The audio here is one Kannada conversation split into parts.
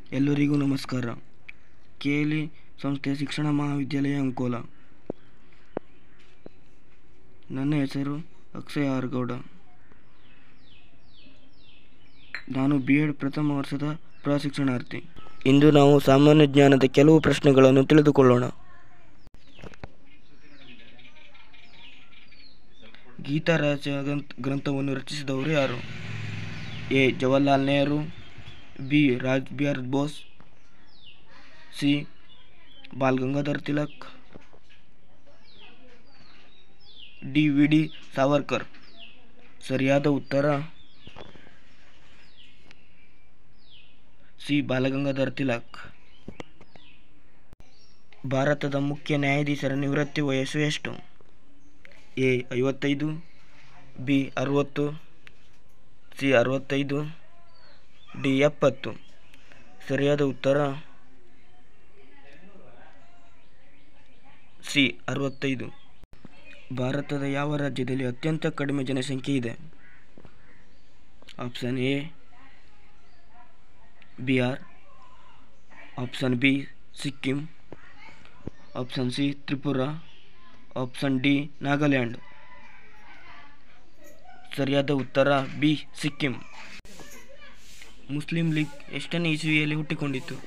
ಎಲ್ಲರಿಗೂ ನಮಸ್ಕಾರ ಕೆಎಲ್ಇ ಸಂಸ್ಥೆಯ ಶಿಕ್ಷಣ ಮಹಾವಿದ್ಯಾಲಯ ಅಂಕೋಲ ನನ್ನ ಹೆಸರು ಅಕ್ಷಯ್ ಆರ್ ಗೌಡ ನಾನು ಬಿ ಎಡ್ ಪ್ರಥಮ ವರ್ಷದ ಪ್ರಶಿಕ್ಷಣಾರ್ಥಿ ಇಂದು ನಾವು ಸಾಮಾನ್ಯ ಜ್ಞಾನದ ಕೆಲವು ಪ್ರಶ್ನೆಗಳನ್ನು ತಿಳಿದುಕೊಳ್ಳೋಣ ಗೀತಾರಾಜ ಗ್ರಂಥ ಗ್ರಂಥವನ್ನು ರಚಿಸಿದವರು ಯಾರು A Jawaharlal Nehru B Rash Behari Bose C Bal Gangadhar Tilak D V D Savarkar ಸರಿಯಾದ ಉತ್ತರ ಸಿ ಬಾಲಗಂಗಾಧರ್ ತಿಲಕ್ ಭಾರತದ ಮುಖ್ಯ ನ್ಯಾಯಾಧೀಶರ ನಿವೃತ್ತಿ ವಯಸ್ಸು ಎಷ್ಟು ಎ ಐವತ್ತೈದು ಬಿ ಅರುವತ್ತು ಸಿ ಅರವತ್ತೈದು ಡಿ ಎಪ್ಪತ್ತು ಸರಿಯಾದ ಉತ್ತರ ಸಿ ಅರವತ್ತೈದು ಭಾರತದ ಯಾವ ರಾಜ್ಯದಲ್ಲಿ ಅತ್ಯಂತ ಕಡಿಮೆ ಜನಸಂಖ್ಯೆ ಇದೆ option A Bihar option B Sikkim option C Tripura option D Nagaland ಸರಿಯಾದ ಉತ್ತರ ಬಿ ಸಿಕ್ಕಿಂ ಮುಸ್ಲಿಂ ಲೀಗ್ ಎಷ್ಟನೇ ಇಸುವಿಯಲ್ಲಿ ಹುಟ್ಟಿಕೊಂಡಿತು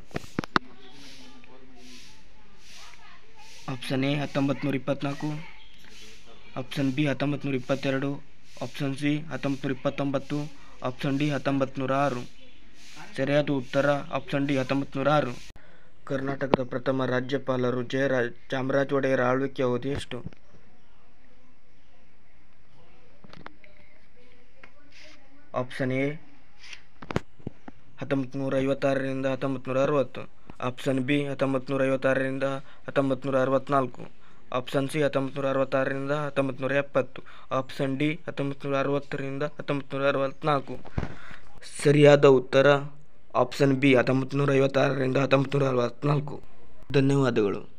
ಆಪ್ಷನ್ ಎ ಹತ್ತೊಂಬತ್ತು ನೂರ ಇಪ್ಪತ್ತ್ನಾಲ್ಕು ಆಪ್ಷನ್ ಬಿ ಹತ್ತೊಂಬತ್ತು ನೂರ ಇಪ್ಪತ್ತೆರಡು ಆಪ್ಷನ್ ಸಿ ಹತ್ತೊಂಬತ್ತು ನೂರ ಇಪ್ಪತ್ತೊಂಬತ್ತು ಆಪ್ಷನ್ ಡಿ ಹತ್ತೊಂಬತ್ತು ನೂರ ಆರು ಸರಿಯಾದ ಉತ್ತರ ಆಪ್ಷನ್ ಡಿ ಹತ್ತೊಂಬತ್ತು ನೂರ ಆರು ಕರ್ನಾಟಕದ ಪ್ರಥಮ ರಾಜ್ಯಪಾಲರು ಜಯರಾಜ್ ಚಾಮರಾಜ ಒಡೆಯರ ಆಳ್ವಿಕೆ ಅವಧಿ ಎಷ್ಟು ಆಪ್ಷನ್ ಎ ಹತ್ತೊಂಬತ್ತು ನೂರ ಐವತ್ತಾರರಿಂದ ಹತ್ತೊಂಬತ್ತು ನೂರ ಅರವತ್ತು ಆಪ್ಷನ್ ಬಿ ಹತ್ತೊಂಬತ್ತು ನೂರ ಐವತ್ತಾರರಿಂದ ಹತ್ತೊಂಬತ್ತು ನೂರ ಅರವತ್ತ್ನಾಲ್ಕು ಆಪ್ಷನ್ ಸಿ ಹತ್ತೊಂಬತ್ತು ನೂರ ಅರವತ್ತಾರರಿಂದ ಹತ್ತೊಂಬತ್ತು ನೂರ ಎಪ್ಪತ್ತು ಆಪ್ಷನ್ ಡಿ ಹತ್ತೊಂಬತ್ತು ನೂರ ಅರವತ್ತರಿಂದ ಹತ್ತೊಂಬತ್ತು ನೂರ ಅರವತ್ತ್ನಾಲ್ಕು ಸರಿಯಾದ ಉತ್ತರ ಆಪ್ಷನ್ ಬಿ ಹತ್ತೊಂಬತ್ತು ನೂರ ಐವತ್ತಾರರಿಂದ ಹತ್ತೊಂಬತ್ತು ನೂರ ಅರವತ್ತ್ನಾಲ್ಕು ಧನ್ಯವಾದಗಳು